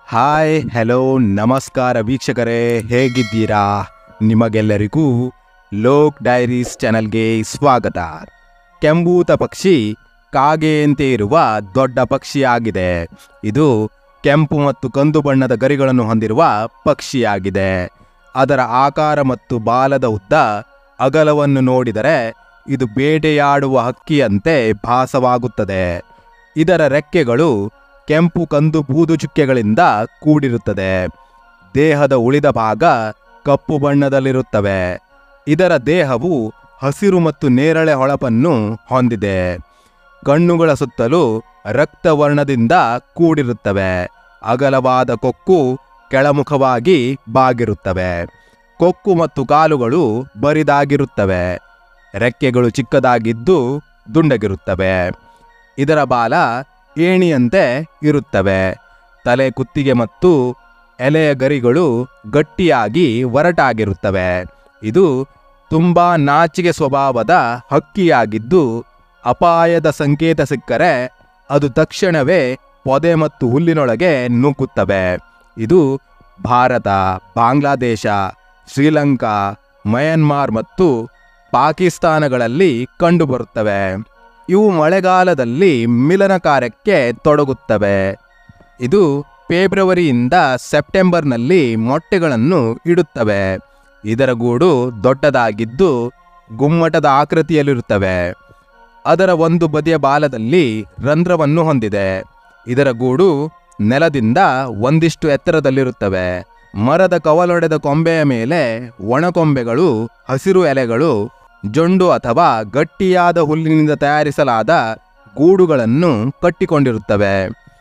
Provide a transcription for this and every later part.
hi hello ನಮಸ್ಕಾರ ವೀಕ್ಷಕರೇ ಹೇಗಿದ್ದೀರಾ ನಿಮಗೆಲ್ಲರಿಗೂ ಲೋಕ್ ಡೈರೀಸ್ ಚಾನಲ್ಗೆ ಸ್ವಾಗತ ಕೆಂಬೂತ ಪಕ್ಷಿ ಕಾಗೆಯಂತೆ ಇರುವ ದೊಡ್ಡ ಪಕ್ಷಿಯಾಗಿದೆ ಇದು ಕೆಂಪು ಮತ್ತು ಕಂದು ಬಣ್ಣದ ಗರಿಗಳನ್ನು ಹೊಂದಿರುವ ಪಕ್ಷಿಯಾಗಿದೆ ಅದರ ಆಕಾರ ಮತ್ತು ಬಾಲದ ಉದ್ದ ಅಗಲವನ್ನು ನೋಡಿದರೆ ಇದು ಬೇಟೆಯಾಡುವ ಹಕ್ಕಿಯಂತೆ ಭಾಸವಾಗುತ್ತದೆ ಇದರ ರೆಕ್ಕೆಗಳು ಕೆಂಪು ಕಂದು ಬೂದು ಚುಕ್ಕೆಗಳಿಂದ ಕೂಡಿರುತ್ತದೆ ದೇಹದ ಉಳಿದ ಭಾಗ ಕಪ್ಪು ಬಣ್ಣದಲ್ಲಿರುತ್ತವೆ ಇದರ ದೇಹವು ಹಸಿರು ಮತ್ತು ನೇರಳೆ ಹೊಳಪನ್ನು ಹೊಂದಿದೆ ಕಣ್ಣುಗಳ ಸುತ್ತಲೂ ರಕ್ತವರ್ಣದಿಂದ ಕೂಡಿರುತ್ತವೆ ಅಗಲವಾದ ಕೊಕ್ಕು ಕೆಳಮುಖವಾಗಿ ಬಾಗಿರುತ್ತವೆ ಕೊಕ್ಕು ಮತ್ತು ಕಾಲುಗಳು ಬರಿದಾಗಿರುತ್ತವೆ ರೆಕ್ಕೆಗಳು ಚಿಕ್ಕದಾಗಿದ್ದು ದುಂಡಗಿರುತ್ತವೆ ಇದರ ಬಾಲ ಏಣಿಯಂತೆ ಇರುತ್ತವೆ ತಲೆ ಕುತ್ತಿಗೆ ಮತ್ತು ಎಲೆಯ ಗರಿಗಳು ಗಟ್ಟಿಯಾಗಿ ಒರಟಾಗಿರುತ್ತವೆ ಇದು ತುಂಬಾ ನಾಚಿಕೆ ಸ್ವಭಾವದ ಹಕ್ಕಿಯಾಗಿದ್ದು ಅಪಾಯದ ಸಂಕೇತ ಸಿಕ್ಕರೆ ಅದು ತಕ್ಷಣವೇ ಪೊದೆ ಮತ್ತು ಹುಲ್ಲಿನೊಳಗೆ ನುಗ್ಗುತ್ತವೆ ಇದು ಭಾರತ ಬಾಂಗ್ಲಾದೇಶ ಶ್ರೀಲಂಕಾ ಮಯನ್ಮಾರ್ ಮತ್ತು ಪಾಕಿಸ್ತಾನಗಳಲ್ಲಿ ಕಂಡುಬರುತ್ತವೆ ಇವು ಮಳೆಗಾಲದಲ್ಲಿ ಮಿಲನ ಕಾರ್ಯಕ್ಕೆ ತೊಡಗುತ್ತವೆ ಇದು ಫೆಬ್ರವರಿಯಿಂದ ಸೆಪ್ಟೆಂಬರ್ನಲ್ಲಿ ಮೊಟ್ಟೆಗಳನ್ನು ಇಡುತ್ತವೆ ಇದರ ಗೂಡು ದೊಡ್ಡದಾಗಿದ್ದು ಗುಮ್ಮಟದ ಆಕೃತಿಯಲ್ಲಿರುತ್ತವೆ ಅದರ ಒಂದು ಬದಿಯ ಬಾಲದಲ್ಲಿ ರಂಧ್ರವನ್ನು ಹೊಂದಿದೆ ಇದರ ಗೂಡು ನೆಲದಿಂದ ಒಂದಿಷ್ಟು ಎತ್ತರದಲ್ಲಿರುತ್ತವೆ ಮರದ ಕವಲೊಡೆದ ಕೊಂಬೆಯ ಮೇಲೆ ಒಣಕೊಂಬೆಗಳು ಹಸಿರು ಎಲೆಗಳು ಜೊಂಡು ಅಥವಾ ಗಟ್ಟಿಯಾದ ಹುಲ್ಲಿನಿಂದ ತಯಾರಿಸಲಾದ ಗೂಡುಗಳನ್ನು ಕಟ್ಟಿಕೊಂಡಿರುತ್ತವೆ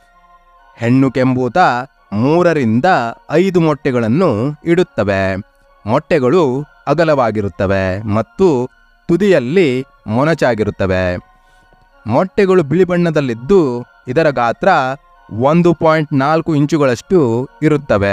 ಹೆಣ್ಣು ಕೆಂಬೂತ ಮೂರರಿಂದ ಐದು ಮೊಟ್ಟೆಗಳನ್ನು ಇಡುತ್ತವೆ ಮೊಟ್ಟೆಗಳು ಅಗಲವಾಗಿರುತ್ತವೆ ಮತ್ತು ತುದಿಯಲ್ಲಿ ಮೊನಚಾಗಿರುತ್ತವೆ ಮೊಟ್ಟೆಗಳು ಬಿಳಿ ಬಣ್ಣದಲ್ಲಿದ್ದು ಇದರ ಗಾತ್ರ ಒಂದು ಪಾಯಿಂಟ್ ನಾಲ್ಕು ಇಂಚುಗಳಷ್ಟು ಇರುತ್ತವೆ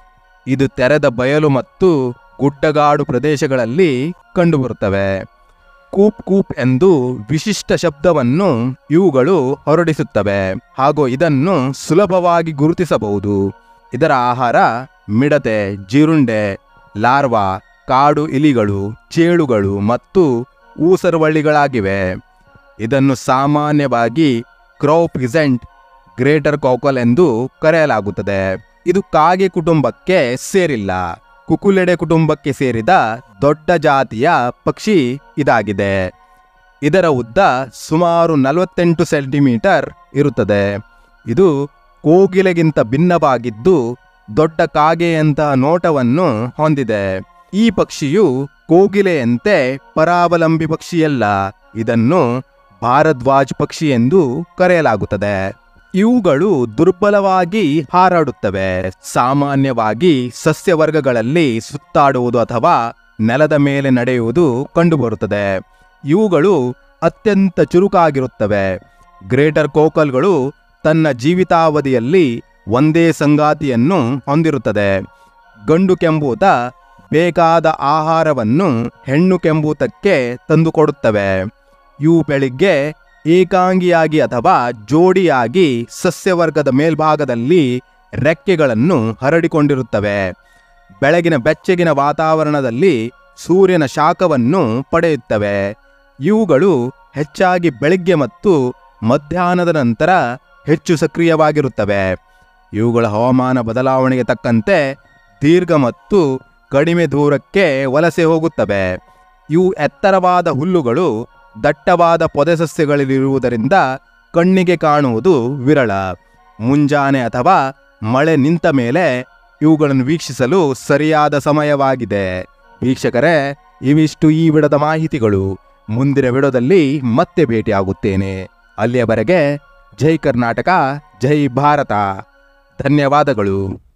ಇದು ತೆರೆದ ಬಯಲು ಮತ್ತು ಗುಡ್ಡಗಾಡು ಪ್ರದೇಶಗಳಲ್ಲಿ ಕಂಡುಬರುತ್ತವೆ ಕೂಪ್ ಕೂಪ್ ಎಂದು ವಿಶಿಷ್ಟ ಶಬ್ದವನ್ನು ಇವುಗಳು ಹೊರಡಿಸುತ್ತವೆ ಹಾಗೂ ಇದನ್ನು ಸುಲಭವಾಗಿ ಗುರುತಿಸಬಹುದು ಇದರ ಆಹಾರ ಮಿಡತೆ ಜೀರುಂಡೆ ಲಾರ್ವಾ ಕಾಡು ಇಲಿಗಳು ಚೇಳುಗಳು ಮತ್ತು ಊಸರವಳ್ಳಿಗಳಾಗಿವೆ ಇದನ್ನು ಸಾಮಾನ್ಯವಾಗಿ ಕ್ರೌ ಪಿಸೆಂಟ್ ಗ್ರೇಟರ್ ಕೌಕಲ್ ಎಂದು ಕರೆಯಲಾಗುತ್ತದೆ ಇದು ಕಾಗೆ ಕುಟುಂಬಕ್ಕೆ ಸೇರಿಲ್ಲ ಕುಕುಲೆಡೆ ಕುಟುಂಬಕ್ಕೆ ಸೇರಿದ ದೊಡ್ಡ ಜಾತಿಯ ಪಕ್ಷಿ ಇದಾಗಿದೆ ಇದರ ಉದ್ದ ಸುಮಾರು ನಲವತ್ತೆಂಟು ಸೆಂಟಿಮೀಟರ್ ಇರುತ್ತದೆ ಇದು ಕೋಗಿಲೆಗಿಂತ ಭಿನ್ನವಾಗಿದ್ದು ದೊಡ್ಡ ಕಾಗೆಯಂತಹ ನೋಟವನ್ನು ಹೊಂದಿದೆ ಈ ಪಕ್ಷಿಯು ಕೋಗಿಲೆಯಂತೆ ಪರಾವಲಂಬಿ ಪಕ್ಷಿಯಲ್ಲ ಇದನ್ನು ಭಾರದ್ವಾಜ್ ಪಕ್ಷಿ ಎಂದು ಕರೆಯಲಾಗುತ್ತದೆ ಇವುಗಳು ದುರ್ಬಲವಾಗಿ ಹಾರಾಡುತ್ತವೆ ಸಾಮಾನ್ಯವಾಗಿ ಸಸ್ಯವರ್ಗಗಳಲ್ಲಿ ಸುತ್ತಾಡುವುದು ಅಥವಾ ನೆಲದ ಮೇಲೆ ನಡೆಯುವುದು ಕಂಡುಬರುತ್ತದೆ ಇವುಗಳು ಅತ್ಯಂತ ಚುರುಕಾಗಿರುತ್ತವೆ ಗ್ರೇಟರ್ ಕೋಕಲ್ಗಳು ತನ್ನ ಜೀವಿತಾವಧಿಯಲ್ಲಿ ಒಂದೇ ಸಂಗಾತಿಯನ್ನು ಹೊಂದಿರುತ್ತದೆ ಗಂಡು ಕೆಂಬೂತ ಬೇಕಾದ ಆಹಾರವನ್ನು ಹೆಣ್ಣು ಕೆಂಬೂತಕ್ಕೆ ತಂದುಕೊಡುತ್ತವೆ ಇವು ಬೆಳಿಗ್ಗೆ ಏಕಾಂಗಿಯಾಗಿ ಅಥವಾ ಜೋಡಿಯಾಗಿ ಸಸ್ಯವರ್ಗದ ಮೇಲ್ಭಾಗದಲ್ಲಿ ರೆಕ್ಕೆಗಳನ್ನು ಹರಡಿಕೊಂಡಿರುತ್ತವೆ ಬೆಳಗಿನ ಬೆಚ್ಚಗಿನ ವಾತಾವರಣದಲ್ಲಿ ಸೂರ್ಯನ ಶಾಖವನ್ನು ಪಡೆಯುತ್ತವೆ ಇವುಗಳು ಹೆಚ್ಚಾಗಿ ಬೆಳಿಗ್ಗೆ ಮತ್ತು ಮಧ್ಯಾಹ್ನದ ನಂತರ ಹೆಚ್ಚು ಸಕ್ರಿಯವಾಗಿರುತ್ತವೆ ಇವುಗಳ ಹವಾಮಾನ ಬದಲಾವಣೆಗೆ ತಕ್ಕಂತೆ ದೀರ್ಘ ಮತ್ತು ಕಡಿಮೆ ದೂರಕ್ಕೆ ವಲಸೆ ಹೋಗುತ್ತವೆ ಇವು ಎತ್ತರವಾದ ಹುಲ್ಲುಗಳು ದಟ್ಟವಾದ ಪೊದೆ ಸಸ್ಯಗಳಲ್ಲಿರುವುದರಿಂದ ಕಣ್ಣಿಗೆ ಕಾಣುವುದು ವಿರಳ ಮುಂಜಾನೆ ಅಥವಾ ಮಳೆ ನಿಂತ ಮೇಲೆ ಇವುಗಳನ್ನು ವೀಕ್ಷಿಸಲು ಸರಿಯಾದ ಸಮಯವಾಗಿದೆ ವೀಕ್ಷಕರೇ ಇವಿಷ್ಟು ಈ ವಿಡದ ಮಾಹಿತಿಗಳು ಮುಂದಿನ ವಿಡದಲ್ಲಿ ಮತ್ತೆ ಭೇಟಿಯಾಗುತ್ತೇನೆ ಅಲ್ಲಿಯವರೆಗೆ ಜೈ ಕರ್ನಾಟಕ ಜೈ ಭಾರತ ಧನ್ಯವಾದಗಳು